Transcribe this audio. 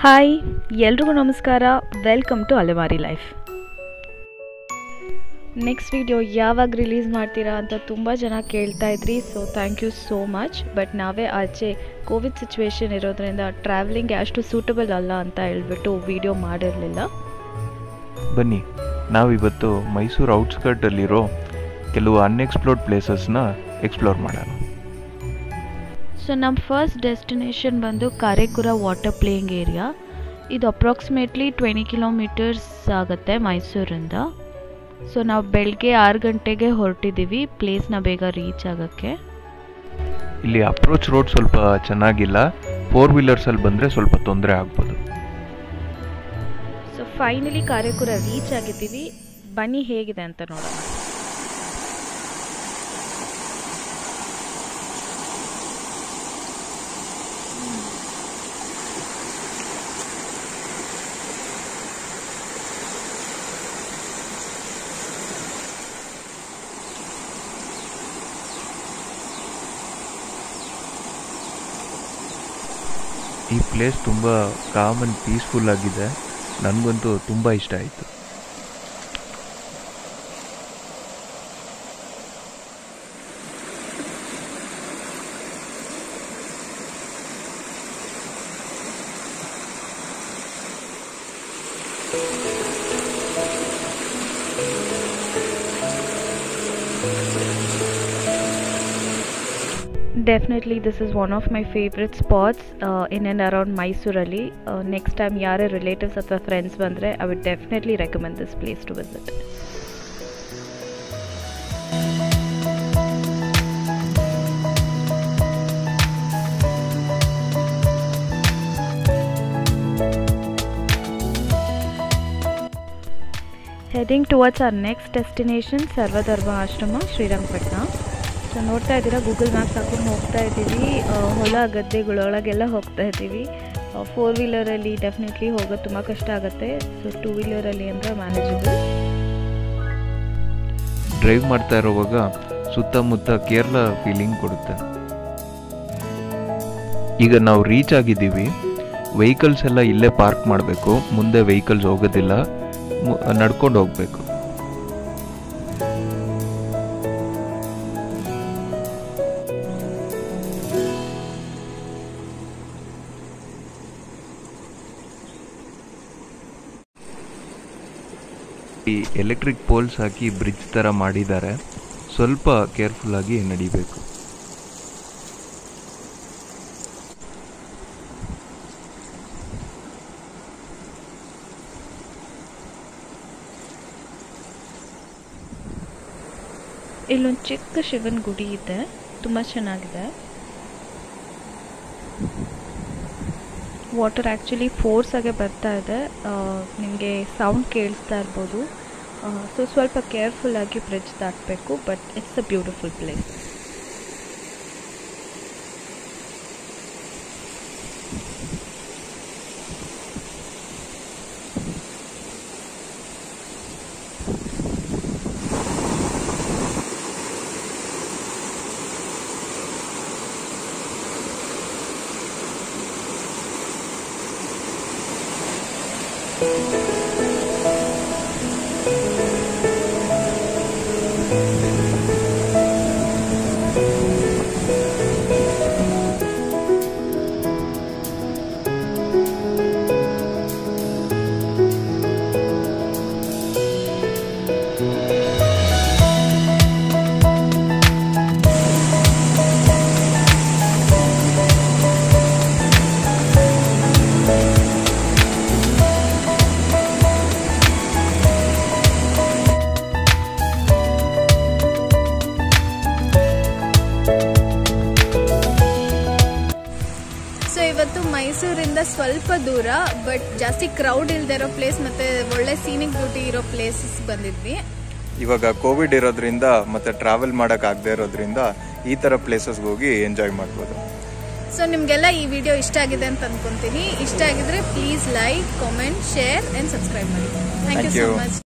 Hi ಎಲ್ರಿಗೂ ನಮಸ್ಕಾರ welcome to Alemari life next video ಯಾವಾಗ ರಿಲೀಸ್ ಮಾಡ್ತೀರಾ ಅಂತ ತುಂಬ ಜನ ಕೇಳ್ತಾ ಇದ್ರಿ so thank you so much but ನಾವೇ ಆಚೆ ಕೋವಿಡ್ ಸಿಚುವೇಶನ್ ಇರೋದ್ರಿಂದ ಟ್ರಾವೆಲಿಂಗ್ ಅಷ್ಟು ಸೂಟಬಲ್ ಅಲ್ಲ ಅಂತ ಹೇಳ್ಬಿಟ್ಟು ವಿಡಿಯೋ ಮಾಡಿರಲಿಲ್ಲ ಬನ್ನಿ ನಾವಿವತ್ತು ಮೈಸೂರು ಔಟ್ಸ್ಕರ್ಟಲ್ಲಿರೋ ಕೆಲವು ಅನ್ಎಕ್ಸ್ಪ್ಲೋರ್ಡ್ ಪ್ಲೇಸಸ್ನ ಎಕ್ಸ್ಪ್ಲೋರ್ ಮಾಡೋಣ ಸೊ ನಮ್ಮ ಫಸ್ಟ್ ಡೆಸ್ಟಿನೇಷನ್ ಬಂದು ಕಾರೇಕುರ ವಾಟರ್ ಪ್ಲೇಯಿಂಗ್ ಏರಿಯಾ ಇದು ಅಪ್ರಾಕ್ಸಿಮೇಟ್ಲಿ ಟ್ವೆಂಟಿ ಕಿಲೋಮೀಟರ್ಸ್ ಆಗುತ್ತೆ ಮೈಸೂರಿಂದ ಸೊ ನಾವು ಬೆಳಗ್ಗೆ ಆರು ಗಂಟೆಗೆ ಹೊರಟಿದ್ದೀವಿ ಪ್ಲೇಸ್ನ ಬೇಗ ರೀಚ್ ಆಗೋಕ್ಕೆ ಇಲ್ಲಿ ಅಪ್ರೋಚ್ ರೋಡ್ ಸ್ವಲ್ಪ ಚೆನ್ನಾಗಿಲ್ಲ ಫೋರ್ ವೀಲರ್ಸಲ್ಲಿ ಬಂದರೆ ಸ್ವಲ್ಪ ತೊಂದರೆ ಆಗ್ಬೋದು ಸೊ ಫೈನಲಿ ಕಾರೇಕುರ ರೀಚ್ ಆಗಿದ್ದೀವಿ ಬನ್ನಿ ಹೇಗಿದೆ ಅಂತ ನೋಡೋಣ ಈ ಪ್ಲೇಸ್ ತುಂಬ ಕಾಮ್ ಆ್ಯಂಡ್ ಪೀಸ್ಫುಲ್ ಆಗಿದೆ ನನಗಂತೂ ತುಂಬ ಇಷ್ಟ ಆಯಿತು definitely this is one of my favourite spots in and around ಮೈಸೂರಲ್ಲಿ ನೆಕ್ಸ್ಟ್ ಟೈಮ್ ಯಾರೇ ರಿಲೇಟಿವ್ಸ್ ಅಥವಾ ಫ್ರೆಂಡ್ಸ್ ಬಂದರೆ I would definitely recommend this place to visit heading towards our next destination Sarvadharma Ashrama Srirangapatna so ನೋಡ್ತಾ ಇದ್ದೀರಾ ಗೂಗಲ್ ಮ್ಯಾಪ್ಸ್ ಹಾಕೊಂಡು ಹೋಗ್ತಾ ಇದ್ದೀವಿ ಆ, ಹೊಲ ಗದ್ದೆಗಳೊಳಗೆಲ್ಲ ಹೋಗ್ತಾ ಇದ್ದೀವಿ ಫೋರ್ ವೀಲರಲ್ಲಿ ಡೆಫಿನೆಟ್ಲಿ ಹೋಗೋದು ತುಂಬ ಕಷ್ಟ ಆಗುತ್ತೆ ಸೊ ಟೂ ವೀಲರಲ್ಲಿ ಅಂದರೆ ಮ್ಯಾನೇಜಬಲ್ ಡ್ರೈವ್ ಮಾಡ್ತಾ ಇರೋವಾಗ ಸುತ್ತಮುತ್ತ ಕೇರಳ ಫೀಲಿಂಗ್ ಕೊಡುತ್ತೆ ಈಗ ನಾವು ರೀಚ್ ಆಗಿದ್ದೀವಿ ವೆಹಿಕಲ್ಸ್ ಎಲ್ಲ ಇಲ್ಲೇ ಪಾರ್ಕ್ ಮಾಡಬೇಕು ಮುಂದೆ ವೆಹಿಕಲ್ಸ್ ಹೋಗೋದಿಲ್ಲ ಮು- ನಡ್ಕೊಂಡು ಹೋಗಬೇಕು ಈ ಎಲೆಕ್ಟ್ರಿಕ್ ಪೋಲ್ಸ್ ಹಾಕಿ ಬ್ರಿಡ್ಜ್ ಥರ ಮಾಡಿದ್ದಾರೆ ಸ್ವಲ್ಪ ಕೇರ್ಫುಲ್ ಆಗಿ ನಡಿಬೇಕು ಇಲ್ಲೊಂದು ಚಿಕ್ಕ ಶಿವನ ಗುಡಿ ಇದೆ ತುಂಬ ಚೆನ್ನಾಗಿದೆ ವಾಟರ್ ಆ್ಯಕ್ಚುಲಿ ಫೋರ್ಸ್ ಆಗಿ ಬರ್ತಾ ಇದೆ ನಿಮಗೆ ಸೌಂಡ್ ಕೇಳಿಸ್ತಾ ಇರ್ಬೋದು ಸೊ ಸ್ವಲ್ಪ ಕೇರ್ಫುಲ್ಲಾಗಿ ಬ್ರಿಡ್ಜ್ ದಾಟಬೇಕು but it's a beautiful place so ಇವತ್ತು ಮೈಸೂರಿಂದ ಸ್ವಲ್ಪ ದೂರ ಬಟ್ ಜಾಸ್ತಿ ಕ್ರೌಡ್ ಇಲ್ದೇ ಇರೋ ಪ್ಲೇಸ್ ಮತ್ತೆ ಒಳ್ಳೆ ಸೀನಿಕ್ ಬ್ಯೂಟಿ ಇರೋ ಪ್ಲೇಸಸ್ ಬಂದಿದ್ವಿ ಇವಾಗ ಕೋವಿಡ್ ಇರೋದ್ರಿಂದ ಮತ್ತೆ ಟ್ರಾವೆಲ್ ಮಾಡಕ್ ಆಗದೆ ಇರೋದ್ರಿಂದ ಈ ತರ ಪ್ಲೇಸಸ್ಗೆ ಹೋಗಿ ಎಂಜಾಯ್ ಮಾಡ್ಬೋದು ಸೊ ನಿಮ್ಗೆಲ್ಲ ಈ ವಿಡಿಯೋ ಇಷ್ಟ ಆಗಿದೆ ಅಂತ ಅನ್ಕೊಂತೀನಿ ಇಷ್ಟ ಆಗಿದ್ರೆ please like comment share and subscribe ಮಾಡಿ thank you Thank so you. Much